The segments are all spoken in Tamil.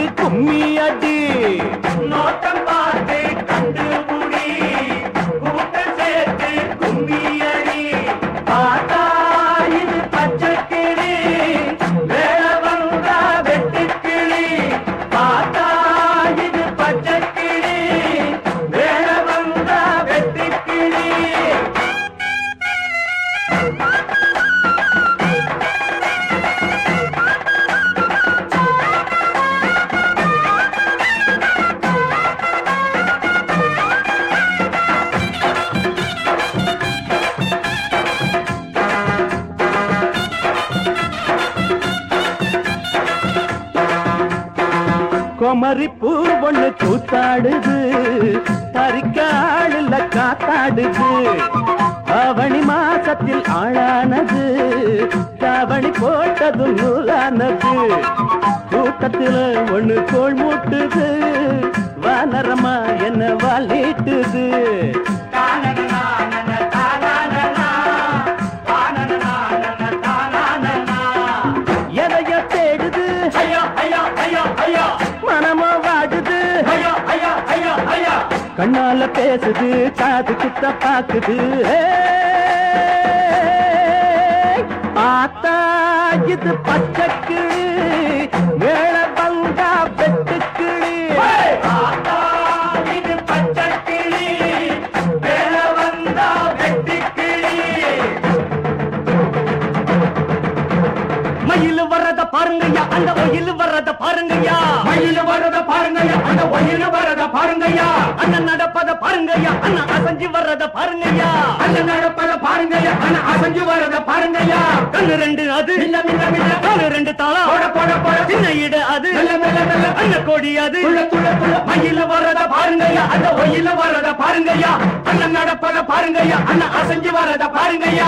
கும்மி அடி நோட்டம் பார்த்து கண்டுபிடி கூட்டம் சேர்த்து கும்மியடி பார்த்தா இது பச்சை கிளி வேலை வந்தா வெட்டுக்கிளி பார்த்தா இது பச்சை கிளி வேலை வந்தா வெட்டுக்கிளி குமரி பூ ஒண்ணு கூத்தாடுது பறிக்க ஆளுல காத்தாடுது அவனி மாசத்தில் ஆளானது கவனி போட்டதும் நூலானது கூட்டத்துல ஒண்ணு கோள் மூட்டுது வானரமா என்ன வாழிட்டுது எதைய தேடுது மனமோ வாடுது கண்ணால பேசுது காது குத்த பாக்குது ஆத்தா இது பச்சைக்கிளி வேள பங்கா வெட்டுக்கிளி மயில் வர்றத பாருங்கய்யா அந்த ஒயில் வர்றத பாருங்கய்யா பாருங்கய்யா அண்ணன் நடப்பத பாருங்கய்யா அண்ணன் அசஞ்சு வர்றத பாருங்கய்யா அண்ணன் நடப்பத பாருங்கய்யா அண்ணன் அசைஞ்சு வரத பாருங்கய்யா கண்ணு ரெண்டு அது மில்ல மில்ல மில்ல காலு ரெண்டு தாளம் போட போட போட சின்ன இட அது மெல்ல மெல்ல மெல்ல அண்ண கோடி அது துள்ள துள்ள துள்ள மயில வர்றத பாருங்கய்யா அந்த ஒயில வர்றத பாருங்கய்யா அண்ணன் நடப்பத பாருங்கய்யா அண்ணன் அசைஞ்சு வர்றத பாருங்கய்யா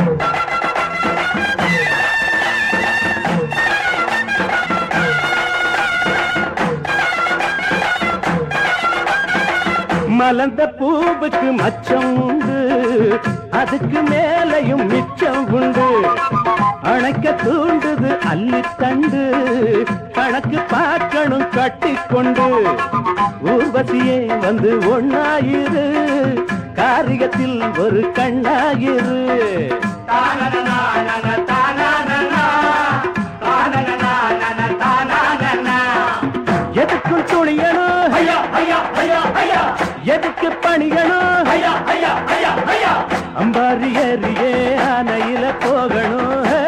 மலர்ந்த பூவுக்கு மச்சம் உண்டு அதுக்கு மேலையும் மிச்சம் உண்டு அணைக்க தூண்டுது அள்ளித்தண்டு கணக்கு பார்க்கணும் கட்டிக்கொண்டு ஊர்வசியே வந்து ஒண்ணாயிரு காரியத்தில் ஒரு கண்ணாயிரு தானனனானன, தானானனா, தானனனானன, தானானனா. எதுக்கும் துணியணும் ஐயா, ஐயா, ஐயா, ஐயா, எதுக்கு பணியணும் ஐயா, ஐயா, ஐயா, ஐயா. அம்பாரி ஏறியே ஆனையில போகணும் ஹே.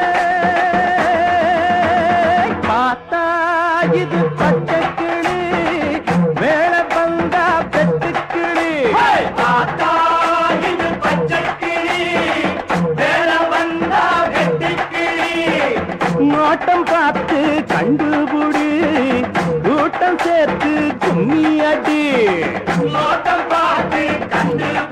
பார்த்தா இது பச்சை கிளி வேலை வந்தா வெட்டுக்கிளி ஹேய்! ஆத்தா, இது பச்சைக் கிளி, வேலை வந்தா வெட்டுக்கிளி. நோட்டம் பார்த்து கண்டுபிடி கூட்டம் சேர்த்து கும்மி அடி நோட்டம் பார்த்து கண்டு